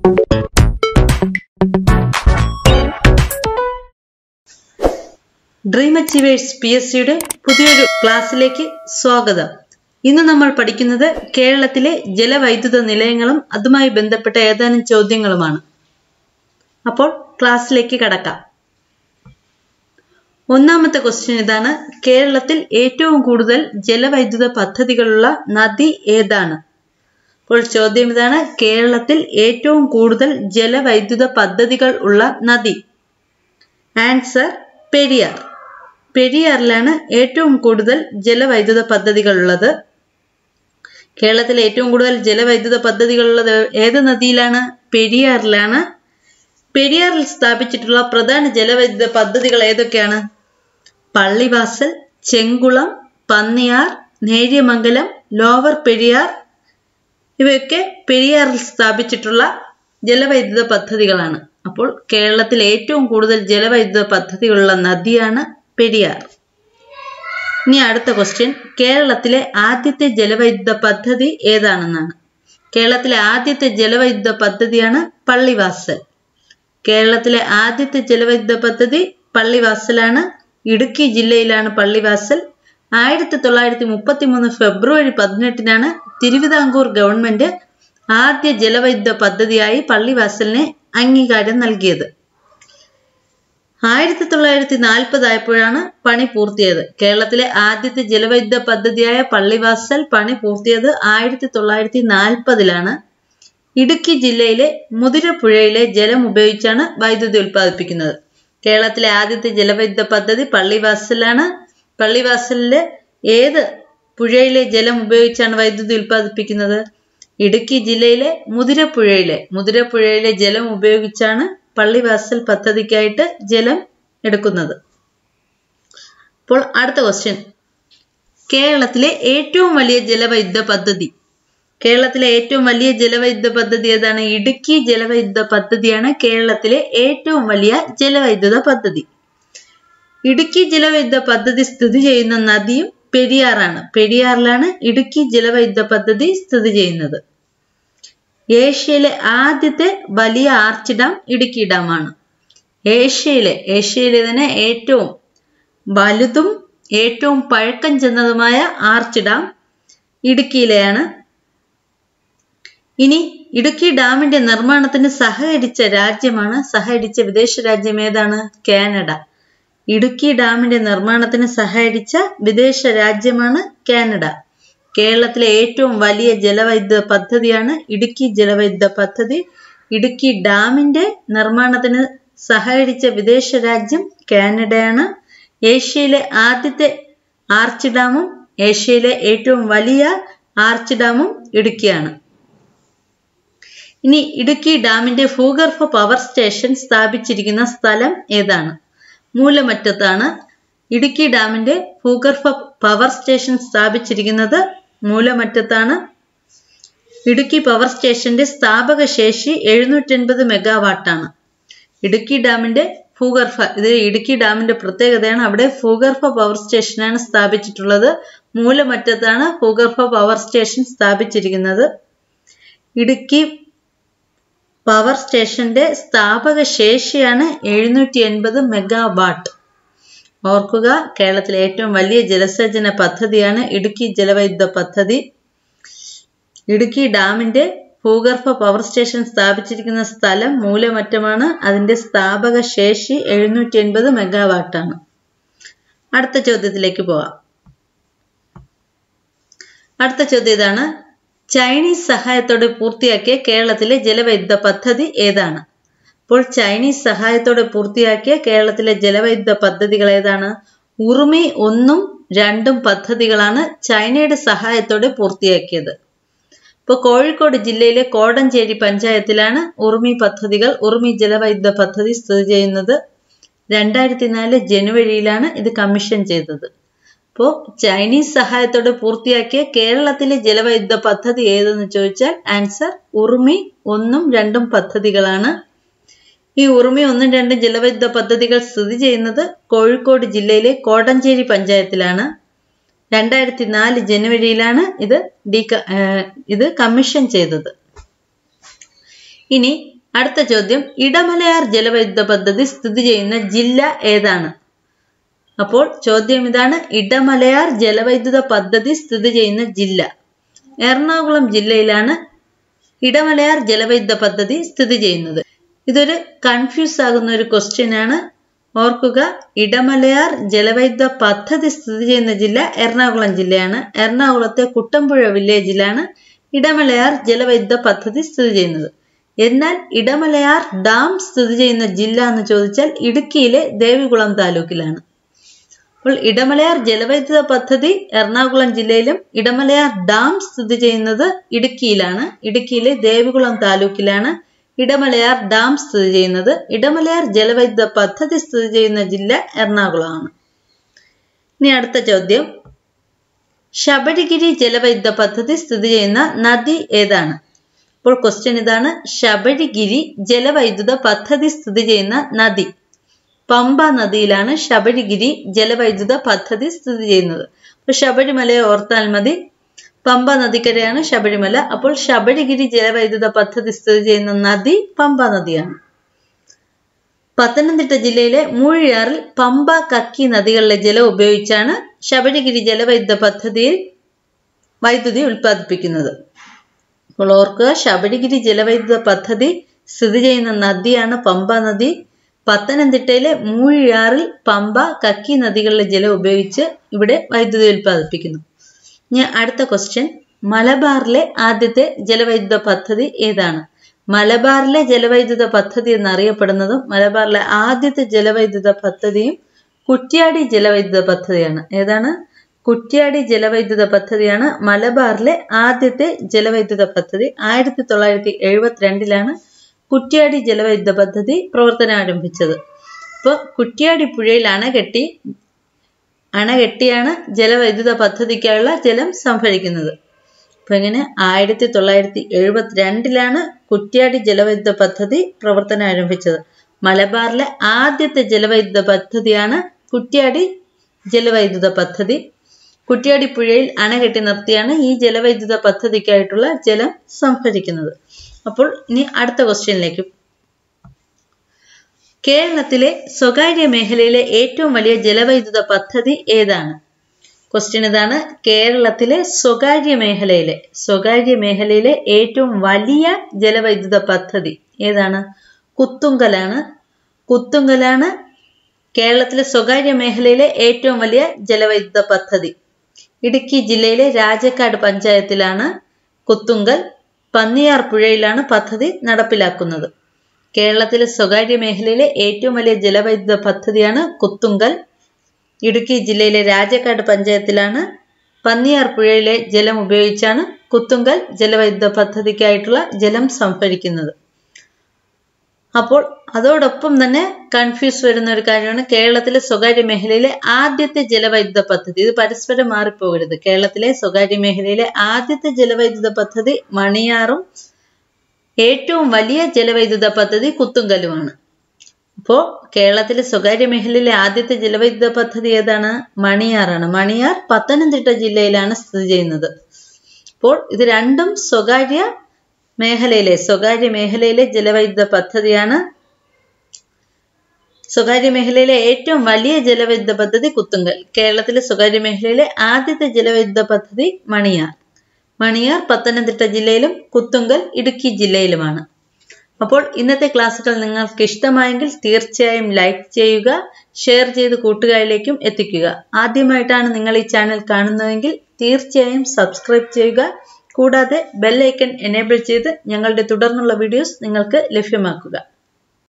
dream achievers P S സിയുടെ പുതിയൊരു ക്ലാസ്സിലേക്ക് സ്വാഗതം ഇന്ന് നമ്മൾ പഠിക്കുന്നത് കേരളത്തിലെ ജലവൈദ്യുത നിലയങ്ങളും അതുമായി ബന്ധപ്പെട്ട ഏതാനും ചോദ്യങ്ങളുമാണ് അപ്പോൾ ക്ലാസ്സിലേക്ക് കടക്കാം ഒന്നാമത്തെ ക്വസ്റ്റ്യൻ ഇതാണ് കേരളത്തിൽ ഏറ്റവും കൂടുതൽ ജലവൈദ്യുത പദ്ധതികളുള്ള നദി ഏതാണ് അപ്പോൾ ചോദ്യം ഇതാണ് കേരളത്തിൽ ഏറ്റവും കൂടുതൽ ജലവൈദ്യുത പദ്ധതികൾ ഉള്ള നദി ആൻസർ പെരിയാർ പെരിയാറിലാണ് ഏറ്റവും കൂടുതൽ ജലവൈദ്യുത പദ്ധതികൾ ഉള്ളത് കേരളത്തിലെ ഏറ്റവും കൂടുതൽ ജലവൈദ്യുത പദ്ധതികൾ ഉള്ളത് ഏത് നദിയിലാണ് പെരിയാറിലാണ് പെരിയാറിൽ സ്ഥാപിച്ചിട്ടുള്ള പ്രധാന ജലവൈദ്യുത പദ്ധതികൾ ഏതൊക്കെയാണ് പള്ളിവാസൽ ചെങ്കുളം പന്നിയാർ നേര്യമംഗലം ലോവർ പെരിയാർ ഇവയൊക്കെ പെരിയാറിൽ സ്ഥാപിച്ചിട്ടുള്ള ജലവൈദ്യുത പദ്ധതികളാണ് അപ്പോൾ കേരളത്തിൽ ഏറ്റവും കൂടുതൽ ജലവൈദ്യുത പദ്ധതികളുള്ള നദിയാണ് പെരിയാർ ഇനി അടുത്ത ക്വസ്റ്റ്യൻ കേരളത്തിലെ ആദ്യത്തെ ജലവൈദ്യുത പദ്ധതി ഏതാണെന്നാണ് കേരളത്തിലെ ആദ്യത്തെ ജലവൈദ്യുത പദ്ധതിയാണ് പള്ളിവാസൽ കേരളത്തിലെ ആദ്യത്തെ ജലവൈദ്യുത പദ്ധതി പള്ളിവാസലാണ് ഇടുക്കി ജില്ലയിലാണ് പള്ളിവാസൽ ആയിരത്തി തൊള്ളായിരത്തി മുപ്പത്തി മൂന്ന് ഫെബ്രുവരി പതിനെട്ടിനാണ് തിരുവിതാംകൂർ ഗവൺമെന്റ് ആദ്യ ജലവൈദ്യുത പദ്ധതിയായി പള്ളിവാസലിനെ അംഗീകാരം നൽകിയത് ആയിരത്തി തൊള്ളായിരത്തി നാൽപ്പതായപ്പോഴാണ് പണി പൂർത്തിയായത് കേരളത്തിലെ ആദ്യത്തെ ജലവൈദ്യുത പദ്ധതിയായ പള്ളിവാസൽ പണി പൂർത്തിയത് ആയിരത്തി തൊള്ളായിരത്തി നാൽപ്പതിലാണ് ഇടുക്കി ജില്ലയിലെ മുതിരപ്പുഴയിലെ ജലം ഉപയോഗിച്ചാണ് വൈദ്യുതി ഉൽപ്പാദിപ്പിക്കുന്നത് കേരളത്തിലെ ആദ്യത്തെ ജലവൈദ്യുത പദ്ധതി പള്ളിവാസലാണ് പള്ളിവാസലിലെ ഏത് പുഴയിലെ ജലം ഉപയോഗിച്ചാണ് വൈദ്യുതി ഉൽപ്പാദിപ്പിക്കുന്നത് ഇടുക്കി ജില്ലയിലെ മുതിരപ്പുഴയിലെ മുതിരപ്പുഴയിലെ ജലം ഉപയോഗിച്ചാണ് പള്ളിവാസൽ പദ്ധതിക്കായിട്ട് ജലം എടുക്കുന്നത് അപ്പോൾ അടുത്ത ക്വസ്റ്റ്യൻ കേരളത്തിലെ ഏറ്റവും വലിയ ജലവൈദ്യുത പദ്ധതി കേരളത്തിലെ ഏറ്റവും വലിയ ജലവൈദ്യുത പദ്ധതി ഏതാണ് ഇടുക്കി ജലവൈദ്യുത പദ്ധതിയാണ് കേരളത്തിലെ ഏറ്റവും വലിയ ജലവൈദ്യുത പദ്ധതി ഇടുക്കി ജലവൈദ്യുത പദ്ധതി സ്ഥിതി ചെയ്യുന്ന നദിയും പെരിയാറാണ് പെരിയാറിലാണ് ഇടുക്കി ജലവൈദ്യുത പദ്ധതി സ്ഥിതി ചെയ്യുന്നത് ഏഷ്യയിലെ ആദ്യത്തെ വലിയ ആർച്ച് ഡാം ഇടുക്കി ഡാമാണ് ഏഷ്യയിലെ ഏഷ്യയിലെ തന്നെ ഏറ്റവും വലുതും ഏറ്റവും പഴക്കം ചെന്നതുമായ ആർച്ച് ഡാം ഇടുക്കിയിലെയാണ് ഇനി ഇടുക്കി ഡാമിന്റെ നിർമ്മാണത്തിന് സഹകരിച്ച രാജ്യമാണ് സഹകരിച്ച വിദേശ രാജ്യം ഏതാണ് കാനഡ ഇടുക്കി ഡാമിന്റെ നിർമ്മാണത്തിന് സഹകരിച്ച വിദേശ രാജ്യമാണ് കാനഡ കേരളത്തിലെ ഏറ്റവും വലിയ ജലവൈദ്യുത പദ്ധതിയാണ് ഇടുക്കി ജലവൈദ്യുത പദ്ധതി ഇടുക്കി ഡാമിന്റെ നിർമ്മാണത്തിന് സഹകരിച്ച വിദേശ രാജ്യം കാനഡയാണ് ഏഷ്യയിലെ ആദ്യത്തെ ആർച്ച് ഡാമും ഏഷ്യയിലെ ഏറ്റവും വലിയ ആർച്ച് ഡാമും ഇടുക്കിയാണ് ഇനി ഇടുക്കി ഡാമിന്റെ ഭൂഗർഭ പവർ സ്റ്റേഷൻ സ്ഥാപിച്ചിരിക്കുന്ന സ്ഥലം ഏതാണ് മൂലമറ്റത്താണ് ഇടുക്കി ഡാമിന്റെ ഭൂഗർഭ പവർ സ്റ്റേഷൻ സ്ഥാപിച്ചിരിക്കുന്നത് മൂലമറ്റത്താണ് ഇടുക്കി പവർ സ്റ്റേഷന്റെ സ്ഥാപക ശേഷി എഴുന്നൂറ്റൻപത് മെഗാവാട്ടാണ് ഇടുക്കി ഡാമിന്റെ ഭൂഗർഭ ഇത് ഇടുക്കി ഡാമിന്റെ പ്രത്യേകതയാണ് അവിടെ ഭൂഗർഭ പവർ സ്റ്റേഷനാണ് സ്ഥാപിച്ചിട്ടുള്ളത് മൂലമറ്റത്താണ് ഭൂഗർഭ പവർ സ്റ്റേഷൻ സ്ഥാപിച്ചിരിക്കുന്നത് ഇടുക്കി പവർ സ്റ്റേഷന്റെ സ്ഥാപക ശേഷിയാണ് എഴുന്നൂറ്റി എൺപത് മെഗാവാട്ട് ഓർക്കുക കേരളത്തിലെ ഏറ്റവും വലിയ ജലസേചന പദ്ധതിയാണ് ഇടുക്കി ജലവൈദ്യുത പദ്ധതി ഇടുക്കി ഡാമിന്റെ ഭൂഗർഭ പവർ സ്റ്റേഷൻ സ്ഥാപിച്ചിരിക്കുന്ന സ്ഥലം മൂലമറ്റമാണ് അതിന്റെ സ്ഥാപക ശേഷി എഴുന്നൂറ്റി എൺപത് മെഗാവാട്ടാണ് അടുത്ത ചോദ്യത്തിലേക്ക് പോവാം അടുത്ത ചോദ്യം ഇതാണ് ചൈനീസ് സഹായത്തോടെ പൂർത്തിയാക്കിയ കേരളത്തിലെ ജലവൈദ്യുത പദ്ധതി ഏതാണ് അപ്പോൾ ചൈനീസ് സഹായത്തോടെ പൂർത്തിയാക്കിയ കേരളത്തിലെ ജലവൈദ്യുത പദ്ധതികൾ ഏതാണ് ഉറുമി ഒന്നും രണ്ടും പദ്ധതികളാണ് ചൈനയുടെ സഹായത്തോടെ പൂർത്തിയാക്കിയത് ഇപ്പോൾ കോഴിക്കോട് ജില്ലയിലെ കോടഞ്ചേരി പഞ്ചായത്തിലാണ് ഉറുമി പദ്ധതികൾ ഉറുമി ജലവൈദ്യുത പദ്ധതി സ്ഥിതി ചെയ്യുന്നത് രണ്ടായിരത്തി നാല് ജനുവരിയിലാണ് ഇത് കമ്മീഷൻ ചെയ്തത് അപ്പോൾ ചൈനീസ് സഹായത്തോടെ പൂർത്തിയാക്കിയ കേരളത്തിലെ ജലവൈദ്യുത പദ്ധതി ഏതെന്ന് ചോദിച്ചാൽ ആൻസർ ഉറുമി ഒന്നും രണ്ടും പദ്ധതികളാണ് ഈ ഉറുമി ഒന്നും രണ്ടും ജലവൈദ്യുത പദ്ധതികൾ സ്ഥിതി ചെയ്യുന്നത് കോഴിക്കോട് ജില്ലയിലെ കോടഞ്ചേരി പഞ്ചായത്തിലാണ് രണ്ടായിരത്തി നാല് ജനുവരിയിലാണ് ഇത് ഡീ ഇത് കമ്മീഷൻ ചെയ്തത് ഇനി അടുത്ത ചോദ്യം ഇടമലയാർ ജലവൈദ്യുത പദ്ധതി സ്ഥിതി ചെയ്യുന്ന ജില്ല ഏതാണ് അപ്പോൾ ചോദ്യം ഇതാണ് ഇടമലയാർ ജലവൈദ്യുത പദ്ധതി സ്ഥിതി ചെയ്യുന്ന ജില്ല എറണാകുളം ജില്ലയിലാണ് ഇടമലയാർ ജലവൈദ്യുത പദ്ധതി സ്ഥിതി ചെയ്യുന്നത് ഇതൊരു കൺഫ്യൂസ് ആകുന്ന ഒരു ക്വസ്റ്റ്യൻ ആണ് ഓർക്കുക ഇടമലയാർ ജലവൈദ്യുത പദ്ധതി സ്ഥിതി ചെയ്യുന്ന ജില്ല എറണാകുളം ജില്ലയാണ് എറണാകുളത്തെ കുട്ടമ്പുഴ വില്ലേജിലാണ് ഇടമലയാർ ജലവൈദ്യുത പദ്ധതി സ്ഥിതി ചെയ്യുന്നത് എന്നാൽ ഇടമലയാർ ഡാം സ്ഥിതി ചെയ്യുന്ന ജില്ല എന്ന് ചോദിച്ചാൽ ഇടുക്കിയിലെ ദേവികുളം താലൂക്കിലാണ് അപ്പോൾ ഇടമലയാർ ജലവൈദ്യുത പദ്ധതി എറണാകുളം ജില്ലയിലും ഇടമലയാർ ഡാം സ്ഥിതി ചെയ്യുന്നത് ഇടുക്കിയിലാണ് ഇടുക്കിയിലെ ദേവികുളം താലൂക്കിലാണ് ഇടമലയാർ ഡാം സ്ഥിതി ചെയ്യുന്നത് ഇടമലയാർ ജലവൈദ്യുത പദ്ധതി സ്ഥിതി ചെയ്യുന്ന ജില്ല എറണാകുളമാണ് ഇനി അടുത്ത ചോദ്യം ശബരിഗിരി ജലവൈദ്യുത പദ്ധതി സ്ഥിതി ചെയ്യുന്ന നദി ഏതാണ് അപ്പോൾ ക്വസ്റ്റ്യൻ ഇതാണ് ശബരിഗിരി ജലവൈദ്യുത പദ്ധതി സ്ഥിതി ചെയ്യുന്ന നദി പമ്പ നദിയിലാണ് ശബരിഗിരി ജലവൈദ്യുത പദ്ധതി സ്ഥിതി ചെയ്യുന്നത് അപ്പൊ ശബരിമലയെ ഓർത്താൽ മതി പമ്പ നദിക്കരയാണ് ശബരിമല അപ്പോൾ ശബരിഗിരി ജലവൈദ്യുത പദ്ധതി സ്ഥിതി ചെയ്യുന്ന നദി പമ്പ നദിയാണ് പത്തനംതിട്ട ജില്ലയിലെ മൂഴിയാറിൽ പമ്പ കക്കി നദികളിലെ ജലം ഉപയോഗിച്ചാണ് ശബരിഗിരി ജലവൈദ്യുത പദ്ധതിയിൽ വൈദ്യുതി ഉൽപ്പാദിപ്പിക്കുന്നത് അപ്പോൾ ഓർക്കുക ശബരിഗിരി ജലവൈദ്യുത പദ്ധതി സ്ഥിതി ചെയ്യുന്ന നദിയാണ് പമ്പ നദി പത്തനംതിട്ടയിലെ മൂഴിയാറിൽ പമ്പ കക്കി നദികളിലെ ജലം ഉപയോഗിച്ച് ഇവിടെ വൈദ്യുതി ഉൽപ്പാദിപ്പിക്കുന്നു ഇനി അടുത്ത ക്വസ്റ്റ്യൻ മലബാറിലെ ആദ്യത്തെ ജലവൈദ്യുത പദ്ധതി ഏതാണ് മലബാറിലെ ജലവൈദ്യുത പദ്ധതി എന്നറിയപ്പെടുന്നതും മലബാറിലെ ആദ്യത്തെ ജലവൈദ്യുത പദ്ധതിയും കുറ്റ്യാടി ജലവൈദ്യുത പദ്ധതിയാണ് ഏതാണ് കുറ്റ്യാടി ജലവൈദ്യുത പദ്ധതിയാണ് മലബാറിലെ ആദ്യത്തെ ജലവൈദ്യുത പദ്ധതി ആയിരത്തി തൊള്ളായിരത്തി എഴുപത്തിരണ്ടിലാണ് കുറ്റ്യാടി ജലവൈദ്യുത പദ്ധതി പ്രവർത്തനം ആരംഭിച്ചത് ഇപ്പോൾ കുറ്റ്യാടി പുഴയിൽ അണ കെട്ടി അണ കെട്ടിയാണ് ജലവൈദ്യുത പദ്ധതിക്കായുള്ള ജലം സംഭരിക്കുന്നത് അപ്പൊ ഇങ്ങനെ ആയിരത്തി തൊള്ളായിരത്തി എഴുപത്തിരണ്ടിലാണ് കുറ്റ്യാടി ജലവൈദ്യുത പദ്ധതി പ്രവർത്തനം ആരംഭിച്ചത് മലബാറിലെ ആദ്യത്തെ ജലവൈദ്യുത പദ്ധതിയാണ് കുറ്റ്യാടി ജലവൈദ്യുത പദ്ധതി കുറ്റ്യാടി പുഴയിൽ അണ കെട്ടി നിർത്തിയാണ് ഈ ജലവൈദ്യുത പദ്ധതിക്കായിട്ടുള്ള ജലം സംഭരിക്കുന്നത് അപ്പോൾ ഇനി അടുത്ത ക്വസ്റ്റ്യനിലേക്ക് കേരളത്തിലെ സ്വകാര്യ മേഖലയിലെ ഏറ്റവും വലിയ ജലവൈദ്യുത പദ്ധതി ഏതാണ് ക്വസ്റ്റ്യൻ ഇതാണ് കേരളത്തിലെ സ്വകാര്യ മേഖലയിലെ സ്വകാര്യ മേഖലയിലെ ഏറ്റവും വലിയ ജലവൈദ്യുത പദ്ധതി ഏതാണ് കുത്തുങ്കലാണ് കുത്തുങ്കലാണ് കേരളത്തിലെ സ്വകാര്യ മേഖലയിലെ ഏറ്റവും വലിയ ജലവൈദ്യുത പദ്ധതി ഇടുക്കി ജില്ലയിലെ രാജക്കാട് പഞ്ചായത്തിലാണ് കുത്തുങ്കൽ പന്നിയാർ പുഴയിലാണ് പദ്ധതി നടപ്പിലാക്കുന്നത് കേരളത്തിലെ സ്വകാര്യ മേഖലയിലെ ഏറ്റവും വലിയ ജലവൈദ്യുത പദ്ധതിയാണ് കുത്തുങ്കൽ ഇടുക്കി ജില്ലയിലെ രാജക്കാട് പഞ്ചായത്തിലാണ് പന്നിയാർ പുഴയിലെ ജലം ഉപയോഗിച്ചാണ് കുത്തുങ്കൽ ജലവൈദ്യുത പദ്ധതിക്കായിട്ടുള്ള ജലം സംഭരിക്കുന്നത് അപ്പോൾ അതോടൊപ്പം തന്നെ കൺഫ്യൂസ് വരുന്ന ഒരു കാര്യമാണ് കേരളത്തിലെ സ്വകാര്യ മേഖലയിലെ ആദ്യത്തെ ജലവൈദ്യുത പദ്ധതി ഇത് പരസ്പരം മാറിപ്പോകരുത് കേരളത്തിലെ സ്വകാര്യ മേഖലയിലെ ആദ്യത്തെ ജലവൈദ്യുത പദ്ധതി മണിയാറും ഏറ്റവും വലിയ ജലവൈദ്യുത പദ്ധതി കുത്തുങ്കലുമാണ് അപ്പോൾ കേരളത്തിലെ സ്വകാര്യ മേഖലയിലെ ആദ്യത്തെ ജലവൈദ്യുത പദ്ധതി ഏതാണ് മണിയാറാണ് മണിയാർ പത്തനംതിട്ട ജില്ലയിലാണ് സ്ഥിതി ചെയ്യുന്നത് അപ്പോൾ ഇത് രണ്ടും സ്വകാര്യ മേഖലയിലെ സ്വകാര്യ മേഖലയിലെ ജലവൈദ്യുത പദ്ധതിയാണ് സ്വകാര്യ മേഖലയിലെ ഏറ്റവും വലിയ ജലവൈദ്യുത പദ്ധതി കുത്തുങ്കൽ കേരളത്തിലെ സ്വകാര്യ മേഖലയിലെ ആദ്യത്തെ ജലവൈദ്യുത പദ്ധതി മണിയാർ മണിയാർ പത്തനംതിട്ട ജില്ലയിലും കുത്തുങ്കൽ ഇടുക്കി ജില്ലയിലുമാണ് അപ്പോൾ ഇന്നത്തെ ക്ലാസ്സുകൾ നിങ്ങൾക്ക് ഇഷ്ടമായെങ്കിൽ തീർച്ചയായും ലൈക്ക് ചെയ്യുക ഷെയർ ചെയ്ത് കൂട്ടുകാരിലേക്കും എത്തിക്കുക ആദ്യമായിട്ടാണ് നിങ്ങൾ ഈ ചാനൽ കാണുന്നതെങ്കിൽ തീർച്ചയായും സബ്സ്ക്രൈബ് ചെയ്യുക കൂടാതെ ബെല്ലൈക്കൺ എനേബിൾ ചെയ്ത് ഞങ്ങളുടെ തുടർന്നുള്ള വീഡിയോസ് നിങ്ങൾക്ക് ലഭ്യമാക്കുക